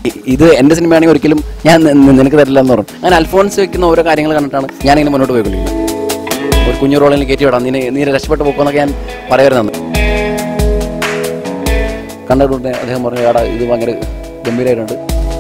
E- ഇത് എൻ്റെ സിനിമയാണെങ്കിൽ ഒരിക്കലും ഞാൻ നി- നി- നിനക്ക് തരില്ല എന്ന് പറഞ്ഞു അങ്ങനെ അൽഫോൺസ് വെക്കുന്ന ഓരോ കാര്യങ്ങൾ കണ്ടിട്ടാണ് ഞാനിങ്ങനെ മുന്നോട്ട് പോയിക്കൊണ്ടിരിക്കുന്നത് ഒരു കുഞ്ഞു റോളിൽ കയറ്റി വിടാം നീ നീ രക്ഷപ്പെട്ട് പോക്കുമെന്നൊക്കെ ഞാൻ പറയുമായിരുന്നു കണ്ടിട്ടുണ്ട് അദ്ദേഹം പറഞ്ഞു എടാ ഇത് ഭയങ്കര ഗംഭീരമായിട്ടുണ്ട്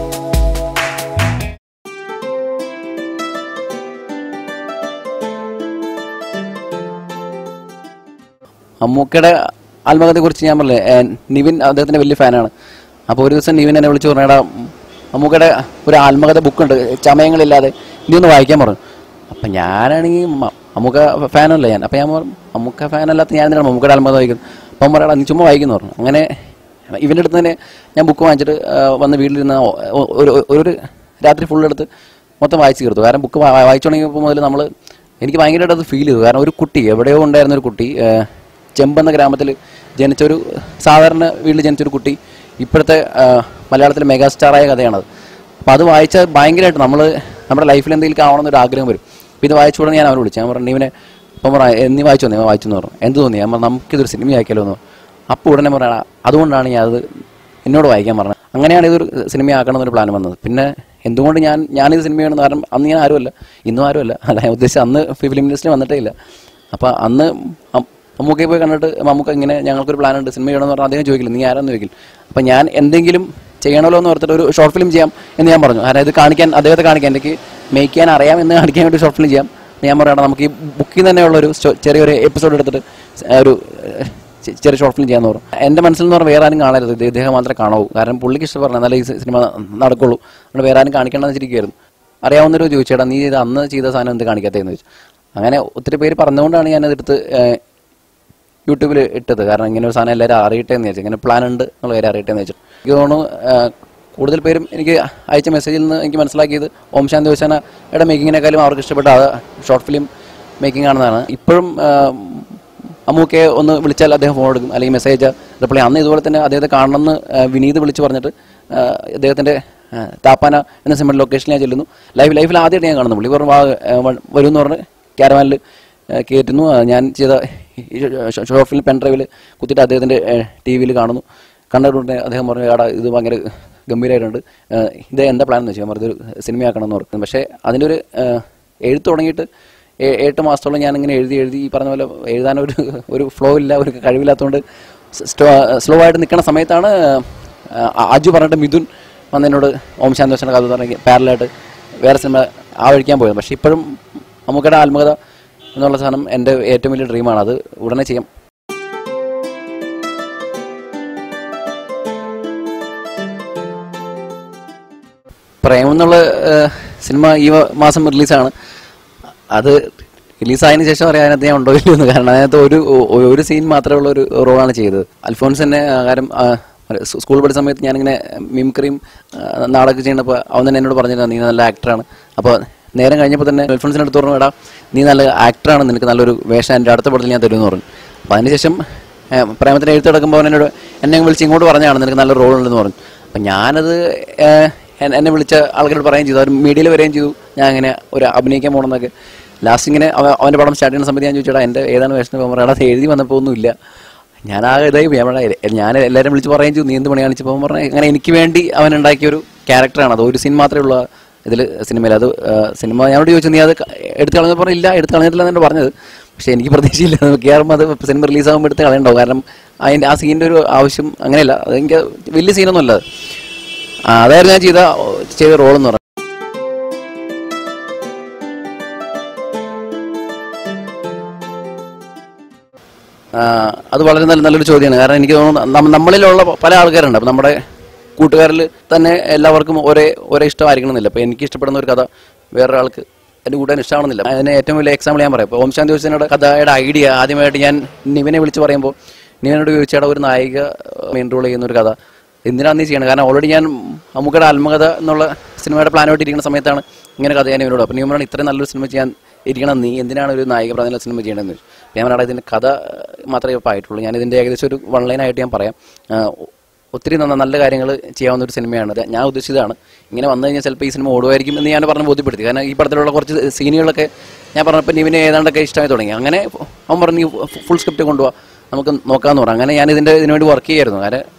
അമ്മൂക്കയുടെ ആത്മകഥയെ കുറിച്ച് ഞാൻ പറഞ്ഞില്ലേ ഏ, നിവിൻ അദ്ദേഹത്തിന്റെ വലിയ ഫാനാണ് അപ്പോൾ ഒരു ദിവസം നിവിൻ എന്നെ വിളിച്ചു പറഞ്ഞാടാ അമ്മൂക്കയുടെ ഒരു ആത്മകഥ ബുക്കുണ്ട് ചമയങ്ങളില്ലാതെ നീ ഒന്ന് വായിക്കാൻ പറഞ്ഞു അപ്പം ഞാനാണെങ്കിൽ അമ്മൂക്ക ഫാനല്ല ഞാൻ അപ്പം ഞാൻ പറഞ്ഞു അമ്മൂക്ക ഫാനല്ലാത്ത ഞാൻ എന്തിനാണ് അമ്മൂക്കയുടെ ആത്മകഥ വായിക്കുന്നത് അപ്പം പറയടാ നീ ചുമ്മാ വായിക്കുന്നു പറഞ്ഞു അങ്ങനെ ഇവൻ്റെ അടുത്ത് തന്നെ ഞാൻ ബുക്ക് വാങ്ങിച്ചിട്ട് ആ, വന്ന് വീട്ടിലിരുന്ന് ഒ- ഒരു ഒരു രാത്രി ഫുൾ എടുത്ത് മൊത്തം വായിച്ച് തീർത്തു കാരണം ബുക്ക് വായിച്ചു തുടങ്ങിയപ്പോൾ മുതൽ നമ്മൾ എനിക്ക് ഭയങ്കരമായിട്ട് അത് ഫീൽ ചെയ്തു കാരണം ഒരു കുട്ടി എവിടെയോ ഉണ്ടായിരുന്ന ഒരു കുട്ടി ആ, ചെമ്പെന്ന ഗ്രാമത്തിൽ ജനിച്ചൊരു സാധാരണ വീട്ടിൽ ജനിച്ചൊരു കുട്ടി ഇപ്പോഴത്തെ ആ, മലയാളത്തിലെ മെഗാസ്റ്റാറായ കഥയാണത് അപ്പോൾ അത് വായിച്ചാൽ ഭയങ്കരമായിട്ട് നമ്മൾ നമ്മുടെ ലൈഫിൽ എന്തെങ്കിലും ആവണമെന്നൊരു ആഗ്രഹം വരും അപ്പോൾ ഇത് വായിച്ചു ഉടനെ ഞാൻ അവനെ വിളിച്ചു ഞാൻ പറഞ്ഞു ഇവനെ ഇപ്പം പറ നീ വായിച്ചു നീ വായിച്ചു എന്ന് പറഞ്ഞു എന്ത് തോന്നി ഞാൻ പറഞ്ഞു നമുക്കിതൊരു സിനിമ ആക്കിയാലോ എന്ന് പറഞ്ഞു. അപ്പോൾ ഉടനെ പറയണ അതുകൊണ്ടാണ് ഞാൻ അത് എന്നോട് വായിക്കാൻ പറഞ്ഞത് അങ്ങനെയാണ് ഇതൊരു സിനിമയാക്കണം എന്നൊരു പ്ലാൻ വന്നത് പിന്നെ എന്തുകൊണ്ട് ഞാൻ ഞാനിത് സിനിമയാണെന്ന് കാരണം അന്ന് ഞാൻ ആരുമല്ല ഇന്നും ആരുമല്ല അല്ല ഞാൻ ഉദ്ദേശിച്ച അന്ന് ഫിലിം ഇൻഡസ്ട്രി വന്നിട്ടേ ഇല്ല അപ്പോൾ അന്ന് അം- മമ്മൂക്കയെ പോയി കണ്ടിട്ട് മമ്മൂക്ക ഇങ്ങനെ ഞങ്ങൾക്കൊരു പ്ലാൻ ഉണ്ട് സിനിമ ചെയ്യണമെന്ന് പറഞ്ഞാൽ അദ്ദേഹം ചോദിക്കില്ല നീ ആരാന്ന് ചോദിക്കില്ല അപ്പം ഞാൻ എന്തെങ്കിലും ചെയ്യണമല്ലോ എന്ന് ഓർത്തിട്ട് ഒരു ഷോർട്ട് ഫിലിം ചെയ്യാം എന്ന് ഞാൻ പറഞ്ഞു കാരണം ഇത് കാണിക്കാൻ അദ്ദേഹത്തെ കാണിക്കാൻ എനിക്ക് മേക്ക് ചെയ്യാൻ അറിയാം എന്ന് കാണിക്കാൻ വേണ്ടി ഷോർട്ട് ഫിലിം ചെയ്യാം എന്ന് ഞാൻ പറയണം നമുക്ക് ഈ ബുക്കിൽ തന്നെയുള്ള ഒരു സ്റ്റോ- ചെറിയൊരു എപ്പിസോഡ് എടുത്തിട്ട് സ് ഒരു ഏഹ്, ചെ- ചെറിയ ഷോർട്ട് ഫിലിം ചെയ്യാന്ന് പറഞ്ഞു എൻ്റെ മനസ്സിൽ എന്ന് പറഞ്ഞാൽ വേറെ ആരും കാണരുത് ഇത് ഇദ്ദേഹം മാത്രമേ കാണാവൂ കാരണം പുള്ളിക്ക് ഇഷ്ടപ്പെടണം എന്നാലേ ഈ സിനിമ നടക്കുള്ളൂ അതുകൊണ്ട് വേറെ ആരും കാണിക്കണമെന്ന് വെച്ചിരിക്കുകയായിരുന്നു അറിയാവുന്നൊരു ചോദിച്ചേട്ടാ നീ ഇത് അന്ന് ചെയ്ത സാധനം എന്ത് കാണിക്കാത്തതെന്ന് ചോദിച്ചു അങ്ങനെ ഒത്തിരി പേര് പറഞ്ഞുകൊണ്ടാണ് ഞാനതെടുത്ത് ഏഹ്, യൂട്യൂബിൽ ഇട്ടത് കാരണം ഇങ്ങനെ ഒരു സാധനം എല്ലാവരും അറിയട്ടെ എന്ന് വെച്ചു ഇങ്ങനെ പ്ലാൻ ഉണ്ട് എന്നുള്ള കാര്യം അറിയട്ടെ എന്ന് വെച്ചു എനിക്ക് തോന്നുന്നു ആ, കൂടുതൽ പേരും എനിക്ക് അയച്ച മെസ്സേജിൽ നിന്ന് എനിക്ക് മനസ്സിലാക്കിയത് ഓം ശാന്തി ഓശാനയുടെ മേക്കിങ്ങിനേക്കാളും അവർക്ക് ഇഷ്ടപ്പെട്ട ആ ഷോർട്ട് ഫിലിം മേക്കിംഗ് ആണെന്നാണ് ഇപ്പോഴും ആ, അമ്മൂക്കെ ഒന്ന് വിളിച്ചാൽ അദ്ദേഹം ഫോൺ എടുക്കും അല്ലെങ്കിൽ മെസ്സേജ് റിപ്ലൈ അന്ന് ഇതുപോലെ തന്നെ അദ്ദേഹത്തെ കാണണമെന്ന് ആ, വിനീത് വിളിച്ച് പറഞ്ഞിട്ട് ആ, അദ്ദേഹത്തിന്റെ ആ, താപ്പാന എന്ന സിനിമയുടെ ലൊക്കേഷനിൽ ഞാൻ ചെല്ലുന്നു ലൈഫ് ലൈഫിൽ ആദ്യമായിട്ട് ഞാൻ കാണുന്നു പുള്ളി പറഞ്ഞു വാ, ആ, വ- വരൂ എന്ന് പറഞ്ഞ് ക്യാരവാനിൽ കയറ്റുന്നു ആ, ഞാൻ ചെയ്ത ഷോർട്ട് ഫിലിം പെൻ ഡ്രൈവിൽ കുത്തിയിട്ട് അദ്ദേഹത്തിന്റെ ടി വിയിൽ കാണുന്നു കണ്ടിട്ടുണ്ട് അദ്ദേഹം പറഞ്ഞു എടാ ഇത് ഭയങ്കര ഗംഭീരമായിട്ടുണ്ട് ആ, ഇത് എന്താ പ്ലാൻ എന്ന് വെച്ചാൽ പറഞ്ഞു ഇതൊരു സിനിമയാക്കണം എന്ന് പറഞ്ഞു പക്ഷേ അതിൻ്റെ ഒരു ആ, എഴുത്ത് തുടങ്ങിയിട്ട് ഏ- എട്ട് മാസത്തോളം ഞാനിങ്ങനെ എഴുതി എഴുതി ഈ പറഞ്ഞ പോലെ എഴുതാനൊരു ഒരു ഫ്ലോ ഇല്ല ഒരു കഴിവില്ലാത്തതുകൊണ്ട് സ്ലോ ആയിട്ട് നിൽക്കുന്ന സമയത്താണ് ആ, അജു പറഞ്ഞിട്ട് മിഥുൻ വന്നതിനോട് ഓം ശാന്തോഷൻ്റെ കഥ തുടങ്ങി പാരലായിട്ട് വേറെ സിനിമ ആവഴിക്കാൻ പോയത് പക്ഷേ ഇപ്പോഴും നമുക്കടെ ആത്മകഥ എന്നുള്ള സാധനം എൻ്റെ ഏറ്റവും വലിയ ഡ്രീമാണ് അത് ഉടനെ ചെയ്യാം പ്രേമം എന്നുള്ള ഏഹ്, സിനിമ ഈ വ- മാസം റിലീസാണ് അത് റിലീസായതിനു ശേഷം അറിയാൻ അതിനകത്ത് ഞാൻ ഉണ്ടോ ഇല്ലയോ എന്ന് കാരണം അതിനകത്ത് ഒരു ഒ- ഒരു സീൻ മാത്രമേ ഉള്ള ഒരു റോളാണ് ചെയ്തത് അൽഫോൻസ് തന്നെ ആ, കാരണം ആ, സ് സ്കൂൾ പഠിച്ച സമയത്ത് ഞാനിങ്ങനെ മിമിക്രിയും നാടകം ചെയ്യുന്നപ്പോൾ അവൻ തന്നെ എന്നോട് പറഞ്ഞിരുന്നു നീ നല്ല ആക്ടറാണ് അപ്പോൾ നേരം കഴിഞ്ഞപ്പോൾ തന്നെ അൽഫോൻസിൻ്റെ അടുത്ത് പറഞ്ഞു എടാ നീ നല്ല ആക്ടറാണ് നിനക്ക് നല്ലൊരു വേഷം എൻ്റെ അടുത്ത പടത്തിൽ ഞാൻ തരുമെന്ന് പറഞ്ഞു അപ്പോൾ അതിനുശേഷം ഏഹ്, പ്രേമത്തിന് എഴുത്ത് കിടക്കുമ്പോൾ അവൻ എന്നോട് എന്നെ വിളിച്ച് ഇങ്ങോട്ട് പറഞ്ഞാണ് നിനക്ക് നല്ല റോൾ ഉണ്ടെന്ന് പറഞ്ഞു അപ്പം ഞാനത് ഏഹ്, എൻ- എന്നെ വിളിച്ച ആൾക്കാരോട് പറയുകയും ചെയ്തു അവർ മീഡിയയിൽ വരികയും ചെയ്തു ഞാൻ ഇങ്ങനെ ഒരു അഭിനയിക്കാൻ പോകണമെന്നൊക്കെ ലാസ്റ്റ് ഇങ്ങനെ അവ അവൻ്റെ പടം സ്റ്റാർട്ട് ചെയ്യുന്ന സമയത്ത് ഞാൻ ചോദിച്ചേട്ടാ എൻ്റെ ഏതാണ് വേഷം പറയാം അത് എഴുതി വന്നപ്പോൾ ഒന്നുമില്ല ഞാൻ ആകെ ഇതായി പോയി. ഞാൻ പറഞ്ഞ ഞാൻ എല്ലാവരും വിളിച്ച് പറയുകയും ചെയ്തു നീ എന്ത് പണി കാണിച്ചപ്പോൾ പറഞ്ഞ അങ്ങനെ എനിക്ക് വേണ്ടി അവൻ ഉണ്ടാക്കിയ ഒരു ക്യാരക്ടറാണ് അത് ഒരു സീൻ മാത്രമേ ഉള്ളൂ ഇതിൽ സിനിമയിൽ അത് ആ, സിനിമ ഞാനോട് ചോദിച്ചു നീ അത് ക- എടുത്ത് കളഞ്ഞ പറഞ്ഞ ഇല്ല എടുത്ത് കളഞ്ഞിട്ടില്ല എന്നാണ് പറഞ്ഞത് പക്ഷേ എനിക്ക് പ്രതീക്ഷയില്ല കയറുമ്പോൾ അത് സിനിമ റിലീസാകുമ്പോൾ എടുത്ത് കളയണ്ടാവും കാരണം അതിൻ്റെ ആ സീനിൻ്റെ ഒരു ആവശ്യം അങ്ങനെയല്ല അത് എനിക്ക് വലിയ സീനൊന്നും അല്ല അത്. ആ, അതായിരുന്നു ഞാൻ ചെയ്ത ചെയ്ത റോൾ എന്ന് പറയുന്നത് ആ, അത് വളരെ നല്ല നല്ലൊരു ചോദ്യമാണ് കാരണം എനിക്ക് തോന്നുന്നു നമ്മ- നമ്മളിലുള്ള പല ആൾക്കാരുണ്ട് അപ്പം നമ്മുടെ കൂട്ടുകാരിൽ തന്നെ എല്ലാവർക്കും ഒരേ ഒരേ ഇഷ്ടമായിരിക്കണമെന്നില്ല അപ്പോൾ എനിക്ക് ഇഷ്ടപ്പെടുന്ന ഒരു കഥ വേറൊരാൾക്ക് എൻ്റെ കൂട്ടാൻ ഇഷ്ടമാണെന്നില്ല അതിന് ഏറ്റവും വലിയ എക്സാമ്പിൾ ഞാൻ പറയാം ഇപ്പോൾ ഓം ശാന്തി ഹുസൈനോട് കഥയുടെ ഐഡിയ ആദ്യമായിട്ട് ഞാൻ നിവിനെ വിളിച്ച് പറയുമ്പോൾ നിവിനോട് ചോദിച്ചാൽ ഒരു നായിക മെയിൻ റോൾ ചെയ്യുന്ന ഒരു കഥ എന്തിനാണ് നീ ചെയ്യണം കാരണം ഓൾറെഡി ഞാൻ അമ്മുക്കയുടെ ആത്മകഥ എന്നുള്ള സിനിമയുടെ പ്ലാനായിട്ട് ഇരിക്കുന്ന സമയത്താണ് ഇങ്ങനെ കഥ ഞാൻ ഇവനോട് അപ്പം നീ ഇത്രയും നല്ലൊരു സിനിമ ചെയ്യാൻ ഇരിക്കണം നീ എന്തിനാണ് ഒരു നായിക പ്രാധാന്യ സിനിമ ചെയ്യണമെന്ന് ചോദിച്ചു അപ്പോൾ ഞാൻ പറഞ്ഞാൽ ഇതിൻ്റെ കഥ മാത്രമേ ഇപ്പോൾ ആയിട്ടുള്ളൂ ഞാൻ ഇതിൻ്റെ ഏകദേശം ഒരു വൺ ലൈനായിട്ട് ഞാൻ പറയാം ആ, ഒത്തിരി നന്ന നല്ല കാര്യങ്ങൾ ചെയ്യാവുന്ന ഒരു സിനിമയാണ് ഇത് ഞാൻ ഉദ്ദേശിച്ചതാണ് ഇങ്ങനെ വന്നു കഴിഞ്ഞാൽ ചിലപ്പോൾ ഈ സിനിമ ഓടുമായിരിക്കും എന്ന് ഞാൻ പറഞ്ഞ് ബോധ്യപ്പെടുത്തി കാരണം ഈ പടത്തിലുള്ള കുറച്ച് സീനുകളൊക്കെ ഞാൻ പറഞ്ഞപ്പോൾ നിവിനെ ഏതാണ്ടൊക്കെ ഇഷ്ടമായി തുടങ്ങി അങ്ങനെ അവൻ പറഞ്ഞു ഫുൾ സ്ക്രിപ്റ്റ് കൊണ്ടുപോകാം നമുക്ക് നോക്കാമെന്ന് പറഞ്ഞു അങ്ങനെ ഞാൻ ഇതിൻ്റെ ഇതിനു വേണ്ടി വർക്ക് ചെയ്യായിരുന്നു കാരണം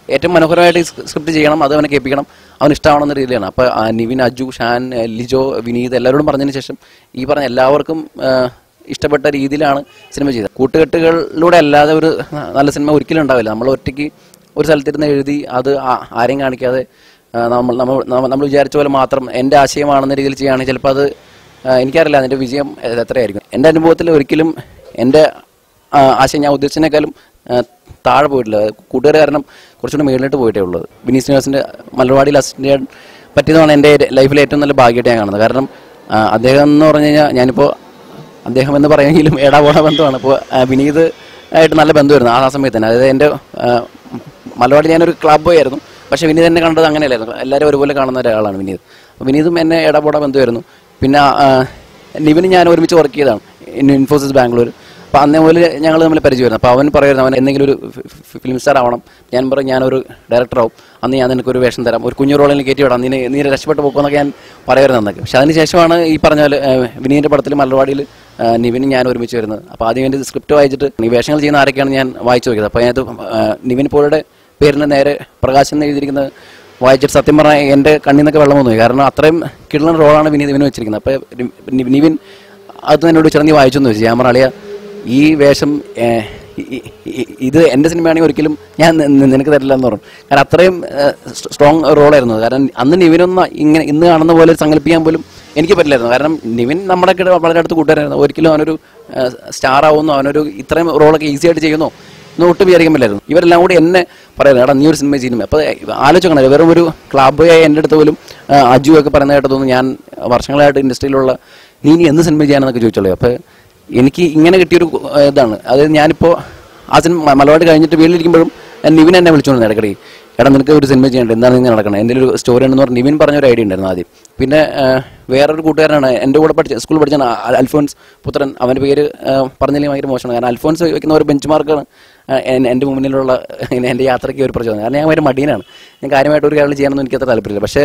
ഏറ്റവും മനോഹരമായിട്ട് സ്ക്രിപ്റ്റ് ചെയ്യണം അത് അവനെ കേൾപ്പിക്കണം അവന് ഇഷ്ടമാണെന്ന രീതിയിലാണ് അപ്പോൾ നിവിൻ അജു ഷാൻ ആ, ലിജോ വിനീത് എല്ലാവരോടും പറഞ്ഞതിന് ശേഷം ഈ പറഞ്ഞ എല്ലാവർക്കും ആ, ഇഷ്ടപ്പെട്ട രീതിയിലാണ് സിനിമ ചെയ്തത് കൂട്ടുകെട്ടുകളിലൂടെ അല്ലാതെ ഒരു നല്ല സിനിമ ഒരിക്കലും ഉണ്ടാവില്ല നമ്മൾ ഒറ്റയ്ക്ക് ഒരു സ്ഥലത്തിരുന്ന് എഴുതി അത് ആ- ആരെയും കാണിക്കാതെ ആ, നമ്മൾ നമ്മൾ നമ്മ- നമ്മൾ വിചാരിച്ച പോലെ മാത്രം എൻ്റെ ആശയമാണെന്ന രീതിയിൽ ചെയ്യുകയാണെങ്കിൽ ചിലപ്പോൾ അത് ആ, എനിക്കറിയില്ല അതിൻ്റെ വിജയം എ- എത്രയായിരിക്കും എൻ്റെ അനുഭവത്തിൽ ഒരിക്കലും എൻ്റെ ആ, ആശയം ഞാൻ ഉദ്ദേശിച്ചതിനേക്കാളും ആ, താഴെ പോയിട്ടില്ല കൂട്ടുകാർ കാരണം കുറച്ചുകൂടി മേളിലോട്ട് പോയിട്ടേ ഉള്ളത് വിനീത് ശ്രീനിവാസിൻ്റെ മലർവാടിയിൽ അസിസ്റ്റൻ്റ് ചെയ്യാൻ പറ്റിയതാണ് എൻ്റെ ലൈഫിലെ ഏറ്റവും നല്ല ഭാഗ്യമായിട്ട് ഞാൻ കാണുന്നത് കാരണം ആ, അദ്ദേഹം എന്ന് പറഞ്ഞു കഴിഞ്ഞാൽ ഞാനിപ്പോൾ അദ്ദേഹം എന്ന് പറയുമെങ്കിലും ഏടാപോട ബന്ധമാണ് ഇപ്പോൾ വിനീത് ആയിട്ട് നല്ല ബന്ധമായിരുന്നു ആ സമയത്ത് തന്നെ അതായത് എൻ്റെ ആ, മലവാടി ഞാനൊരു ക്ലബ് ബോയ് ആയിരുന്നു പക്ഷേ വിനീത് എന്നെ കണ്ടത് അങ്ങനെയല്ലായിരുന്നു എല്ലാവരും ഒരുപോലെ കാണുന്ന ഒരാളാണ് വിനീത് അപ്പോൾ വിനീതും എന്നെ ഇടപെട ബന്ധമായിരുന്നു പിന്നെ ആ, നിവിന് ഞാൻ ഒരുമിച്ച് വർക്ക് ചെയ്തതാണ് ഇൻ ഇൻഫോസിസ് ബാംഗ്ലൂർ അപ്പോൾ അന്നേ മുതൽ ഞങ്ങൾ തമ്മിൽ പരിചയമായിരുന്നു അപ്പോൾ അവൻ പറയുമായിരുന്നു അവൻ എന്തെങ്കിലും ഒരു ഫിലിം സ്റ്റാർ ആവണം ഞാൻ പറയും ഞാനൊരു ഡയറക്ടറാവും അന്ന് ഞാൻ നിനക്കൊരു വേഷം തരാം ഒരു കുഞ്ഞു റോളിൽ കയറ്റി വിടാം നീ നീ രക്ഷപ്പെട്ട് പോകുമെന്നൊക്കെ ഞാൻ പറയുമായിരുന്നു അന്നൊക്കെ പക്ഷെ അതിന് ശേഷമാണ് ഈ പറഞ്ഞ പോലെ വിനീതിൻ്റെ പടത്തിൽ മലർവാടിയിൽ നിവിനും ഞാൻ ഒരുമിച്ച് വരുന്നത് അപ്പോൾ ആദ്യം എൻ്റെ സ്ക്രിപ്റ്റ് വായിച്ചിട്ട് ഈ വേഷങ്ങൾ ചെയ്യുന്ന ആരൊക്കെയാണ് ഞാൻ വായിച്ചു നോക്കിയത് അപ്പോൾ അതിനകത്ത് ആ, നിവിൻ പോളിയുടെ പേരിന് നേരെ പ്രകാശൻ എന്ന് എഴുതിയിരിക്കുന്നത് വായിച്ചിട്ട് സത്യം പറഞ്ഞാൽ എൻ്റെ കണ്ണിൽ നിന്നൊക്കെ വെള്ളം വന്നു പോയി. കാരണം അത്രയും കിടലൻ റോളാണ് വിനീത് ഇവന് വെച്ചിരിക്കുന്നത് അപ്പോൾ നിവിൻ അത് എന്നോട് ചെറുതി വായിച്ചു എന്ന് വെച്ചു ഞാൻ പറഞ്ഞ അളിയ ഈ വേഷം ഏഹ്, ഇ- ഇ- ഇത് എൻ്റെ സിനിമയാണെങ്കിൽ ഒരിക്കലും ഞാൻ നി- നി- നിനക്ക് തരില്ല എന്ന് പറഞ്ഞു കാരണം അത്രയും സ്ട്രോങ് റോളായിരുന്നു അത്. കാരണം അന്ന് നിവിനൊന്ന് ഇങ്ങനെ ഇന്ന് കാണുന്ന പോലെ സങ്കല്പിക്കാൻ പോലും എനിക്ക് പറ്റില്ലായിരുന്നു കാരണം നിവിൻ നമ്മുടെ ഒക്കെ വളരെ അടുത്ത് കൂട്ടുകാരായിരുന്നു ഒരിക്കലും അവനൊരു സ്റ്റാർ ആവുന്നു അവനൊരു ഇത്രയും റോളൊക്കെ ഈസി ആയിട്ട് ചെയ്യുന്നു എന്ന് ഒട്ടും വിചാരിക്കാൻ പറ്റില്ലായിരുന്നു ഇവരെല്ലാം കൂടി എന്നെ പറയുന്നത് എടാ നീ ഒരു സിനിമ ചെയ്യുന്നു അപ്പോൾ ആലോചിക്കണം വെറും ഒരു ക്ലബ് ആയി എൻ്റെ അടുത്ത് പോലും ആ, അജു ഒക്കെ പറയുന്ന കേട്ട തോന്നുന്നു ഞാൻ വർഷങ്ങളായിട്ട് ഇൻഡസ്ട്രിയിലുള്ള നീ ഇനി എന്ത് സിനിമ ചെയ്യാനെന്നൊക്കെ ചോദിച്ചോളൂ അപ്പോൾ എനിക്ക് ഇങ്ങനെ കിട്ടിയൊരു ആ, ഇതാണ് അതായത് ഞാനിപ്പോൾ ആ സിനിമ മലവാട് കഴിഞ്ഞിട്ട് വീട്ടിലിരിക്കുമ്പോഴും നിവിൻ എന്നെ വിളിച്ചോണ്ട് ഇടയ്ക്കടി എടാ നിനക്ക് ഒരു സിനിമ ചെയ്യണ്ട എന്താണ് ഇങ്ങനെ നടക്കണം എന്തെങ്കിലും ഒരു സ്റ്റോറി ഉണ്ടെന്ന് പറഞ്ഞ് നിവിൻ പറഞ്ഞൊരു ഐഡിയ ഉണ്ടായിരുന്നു ആദ്യം പിന്നെ ആ, വേറൊരു കൂട്ടുകാരനാണ് എൻ്റെ കൂടെ പഠിച്ച സ്കൂളിൽ പഠിച്ച അൽഫോൻസ് പുത്രൻ അവൻ്റെ പേര് ആ, പറഞ്ഞില്ലെങ്കിൽ ഭയങ്കര മോശമാണ് കാരണം അൽഫോൻസ് വെക്കുന്ന ഒരു ബെഞ്ച് മാർക്കാണ് എൻ്റെ മുന്നിലുള്ള ഇങ്ങനെ എൻ്റെ യാത്രയ്ക്ക് ഒരു പ്രചോദനം കാരണം ഞാൻ ഭയങ്കര മടിയനാണ് ഞാൻ കാര്യമായിട്ട് ഒരു കാര്യം ചെയ്യണമെന്ന് എനിക്ക് അത്ര താല്പര്യമില്ല പക്ഷേ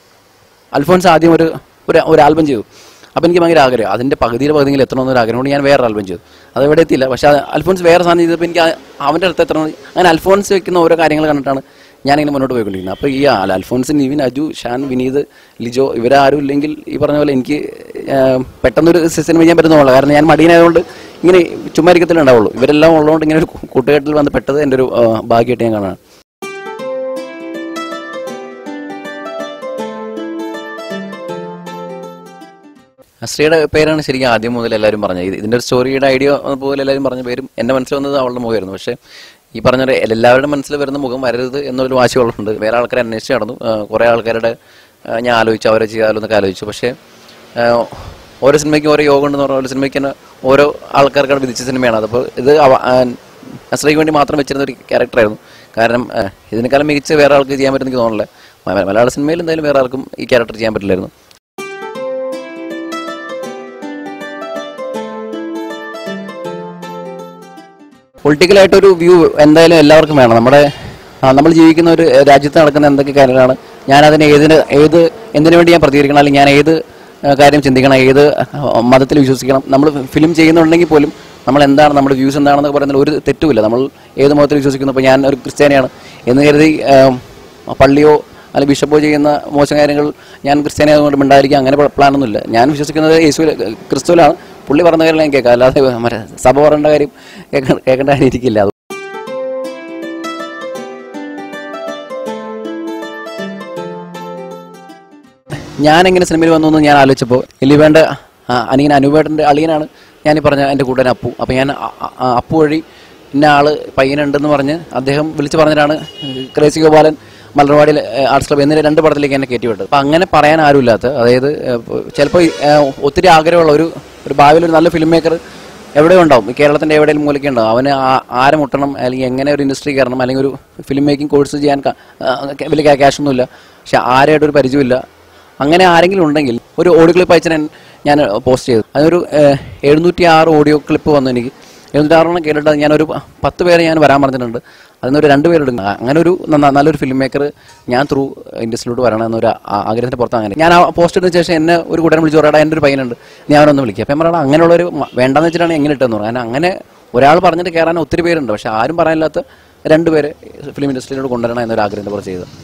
അൽഫോൻസ് ആദ്യം ഒരു ഒരു ഒരു ആൽബം ചെയ്തു അപ്പോൾ എനിക്ക് ഭയങ്കര ആഗ്രഹം അതിൻ്റെ പകുതിയിൽ പകുതിയിൽ എത്തണമെന്നൊരു ആഗ്രഹം കൊണ്ട് ഞാൻ വേറെ ആൽബം ചെയ്തു അത് എവിടെ എത്തിയില്ല പക്ഷേ അത് അൽഫോൻസ് വേറെ സാധനം ചെയ്തപ്പോൾ എനിക്ക് ആ- അവൻ്റെ അടുത്ത് എത്തണം അങ്ങനെ അൽഫോൻസ് വെക്കുന്ന ഓരോ കാര്യങ്ങൾ കണ്ടിട്ടാണ് ഞാനിങ്ങനെ മുന്നോട്ട് പോയിക്കൊണ്ടിരിക്കുന്നത് അപ്പോൾ ഈ അൽ- അൽഫോൻസ് നിവിൻ അജു ഷാൻ വിനീത് ലിജോ ഇവരാരും ഇല്ലെങ്കിൽ ഈ പറഞ്ഞ പോലെ എനിക്ക് ആ, പെട്ടെന്നൊരു സിനിമ ചെയ്യാൻ പറ്റുന്നുള്ളൂ കാരണം ഞാൻ മടിയനായതുകൊണ്ട് ഇങ്ങനെ ചുമ്മാ ഇരിക്കത്തിലേ ഉണ്ടാവുള്ളൂ ഇവരെല്ലാം ഉള്ളതുകൊണ്ട് ഇങ്ങനെ ഒരു കൂട്ടുകെട്ടിൽ വന്ന് പെട്ടത് എൻ്റെ ഒരു ആ, ഭാഗ്യമായിട്ട് ഞാൻ കാണാണ് ശ്രീയുടെ പേരാണ് ശരിക്കും ആദ്യം മുതൽ എല്ലാവരും പറഞ്ഞത് ഇത് ഇതിന്റെ ഒരു സ്റ്റോറിയുടെ ഐഡിയ പോലെ എല്ലാവരും പറഞ്ഞ പേരും എന്റെ മനസ്സിൽ വന്നത് അവളുടെ മുഖമായിരുന്നു പക്ഷേ ഈ പറഞ്ഞ പോലെ എല്ലാവരുടെ മനസ്സിൽ വരുന്ന മുഖം വരരുത് എന്നൊരു വാശികളുണ്ട് വേറെ ആൾക്കാരെ അന്വേഷിച്ച് നടന്നു ആ, കുറേ ആൾക്കാരുടെ ആ, ഞാൻ ആലോചിച്ചു അവരെ ചെയ്യാലോ എന്നൊക്കെ ആലോചിച്ചു പക്ഷേ ആ, ഓരോ സിനിമയ്ക്കും ഓരോ യോഗം ഉണ്ടെന്ന് പറഞ്ഞ ഓരോ സിനിമയ്ക്ക് തന്നെ ഓരോ ആൾക്കാർക്കാണ് വിധിച്ച സിനിമയാണ് അതപ്പോൾ ഇത് അവ- ആ, നസ്രയ്ക്ക് വേണ്ടി മാത്രം വെച്ചിരുന്ന ഒരു ക്യാരക്ടറായിരുന്നു കാരണം ആ, ഇതിനേക്കാളും മികച്ച വേറെ ആൾക്ക് ചെയ്യാൻ പറ്റുമെന്ന് എനിക്ക് തോന്നുന്നില്ല മ- മലയാള സിനിമയിൽ എന്തായാലും വേറെ ആൾക്കും ഈ ക്യാരക്ടർ ചെയ്യാൻ പറ്റില്ലായിരുന്നു പൊളിറ്റിക്കലായിട്ട് ഒരു വ്യൂ എന്തായാലും എല്ലാവർക്കും വേണം നമ്മുടെ ആ, നമ്മൾ ജീവിക്കുന്ന ഒരു രാജ്യത്ത് നടക്കുന്ന എന്തൊക്കെ കാര്യങ്ങളാണ് ഞാൻ അതിനെ ഏതിന് ഏത് എന്തിനു വേണ്ടി ഞാൻ പ്രതികരിക്കണം അല്ലെങ്കിൽ ഞാൻ ഏത് ആ, കാര്യം ചിന്തിക്കണം ഏത് ആ, മതത്തിൽ വിശ്വസിക്കണം നമ്മൾ ഫിലിം ചെയ്യുന്നുണ്ടെങ്കിൽ പോലും നമ്മൾ എന്താണ് നമ്മുടെ വ്യൂസ് എന്താണെന്നൊക്കെ പറയുന്നതിൽ ഒരു തെറ്റുമില്ല നമ്മൾ ഏത് മതത്തിൽ വിശ്വസിക്കുന്നു ഇപ്പോൾ ഞാൻ ഒരു ക്രിസ്ത്യാനിയാണ് എന്ന് കരുതി ആ, പള്ളിയോ അല്ലെങ്കിൽ ബിഷപ്പോ ചെയ്യുന്ന മോശം കാര്യങ്ങൾ ഞാൻ ക്രിസ്ത്യാനി ആയതുകൊണ്ട് മിണ്ടായിരിക്കും അങ്ങനെ പ്ല- പ്ലാനൊന്നുമില്ല ഞാൻ വിശ്വസിക്കുന്നത് യേശു ക്രിസ്തുവിലാണ് പുള്ളി പറഞ്ഞ കാര്യം ഞാൻ കേൾക്കാം അല്ലാതെ മറ്റേ സഭ പറയേണ്ട കാര്യം കേൾക്ക- കേൾക്കേണ്ട കാര്യം എനിക്കില്ല അത് ഞാൻ എങ്ങനെ സിനിമയിൽ വന്നു എന്ന് ഞാൻ ആലോചിച്ചപ്പോൾ എലിവേണ്ട അനിയൻ അനുവേട്ടൻ്റെ അളിയനാണ് ഞാൻ ഈ പറഞ്ഞ എൻ്റെ കൂട്ടൻ അപ്പു അപ്പോൾ ഞാൻ അ- അ- അ- അപ്പു വഴി ഇന്ന ആള് പയ്യനുണ്ടെന്ന് പറഞ്ഞ് അദ്ദേഹം വിളിച്ച് പറഞ്ഞിട്ടാണ് ക്രേസി ഗോപാലൻ മലർവാടിയിൽ ആർട്സ് ക്ലബ് എന്നിട്ട് രണ്ട് പടത്തിലേക്ക് എന്നെ കയറ്റി വിട്ടത് അപ്പം അങ്ങനെ പറയാൻ ആരുമില്ലാത്ത അതായത് ചിലപ്പോൾ ഒത്തിരി ആഗ്രഹമുള്ള ഒരു ഒരു ഭാവിയിൽ ഒരു നല്ല ഫിലിം മേക്കർ എവിടെ ഉണ്ടാവും ഈ കേരളത്തിൻ്റെ എവിടെയെങ്കിലും മൂലയ്ക്ക് ഉണ്ടാവും അവന് ആ- ആരെ മുട്ടണം അല്ലെങ്കിൽ എങ്ങനെ ഒരു ഇൻഡസ്ട്രി കയറണം അല്ലെങ്കിൽ ഒരു ഫിലിം മേക്കിംഗ് കോഴ്സ് ചെയ്യാൻ ക- ആ, വലിയ ക്യാഷൊന്നുമില്ല പക്ഷെ ആരായിട്ട് ഒരു പരിചയമില്ല അങ്ങനെ ആരെങ്കിലും ഉണ്ടെങ്കിൽ ഒരു ഓഡിയോ ക്ലിപ്പ് അയച്ച് ഞാൻ ഞാൻ പോസ്റ്റ് ചെയ്തു അതൊരു എഴുന്നൂറ്റി ആറ് ഓഡിയോ ക്ലിപ്പ് വന്നു എനിക്ക് എഴുന്നൂറ്റി ആറെണ്ണം കേട്ടിട്ട് ഞാനൊരു പ- പത്ത് പേരെ ഞാൻ വരാൻ പറഞ്ഞിട്ടുണ്ട് അതിനൊരു രണ്ട് പേരുണ്ട് അങ്ങനെ ഒരു നന്ന- നല്ലൊരു ഫിലിം മേക്കർ ഞാൻ ത്രൂ ഇൻഡസ്ട്രിയിലോട്ട് വരണം എന്നൊരു ആ- ആഗ്രഹത്തിന്റെ പുറത്ത് അങ്ങനെ ഞാൻ ആ പോസ്റ്റ് ഇട്ടതിന് ശേഷം എന്നെ ഒരു കൂട്ടൻ വിളിച്ചു പറയാടാ എൻ്റെ ഒരു പയ്യനുണ്ട് ഞാൻ അവനൊന്ന് വിളിക്കുക അപ്പം പറയാം അങ്ങനെയുള്ളൊരു മ- വേണ്ടാന്ന് വെച്ചിട്ടാണ് എങ്ങനെ ഇട്ടെന്ന് പറഞ്ഞു കാരണം അങ്ങനെ ഒരാൾ പറഞ്ഞിട്ട് കയറാൻ ഒത്തിരി പേരുണ്ട് പക്ഷെ ആരും പറയാനില്ലാത്ത രണ്ടുപേരെ ഫിലിം ഇൻഡസ്ട്രിയിലോട്ട് കൊണ്ടുവരണം എന്നൊരു ആഗ്രഹത്തെ പോലെ ചെയ്തത്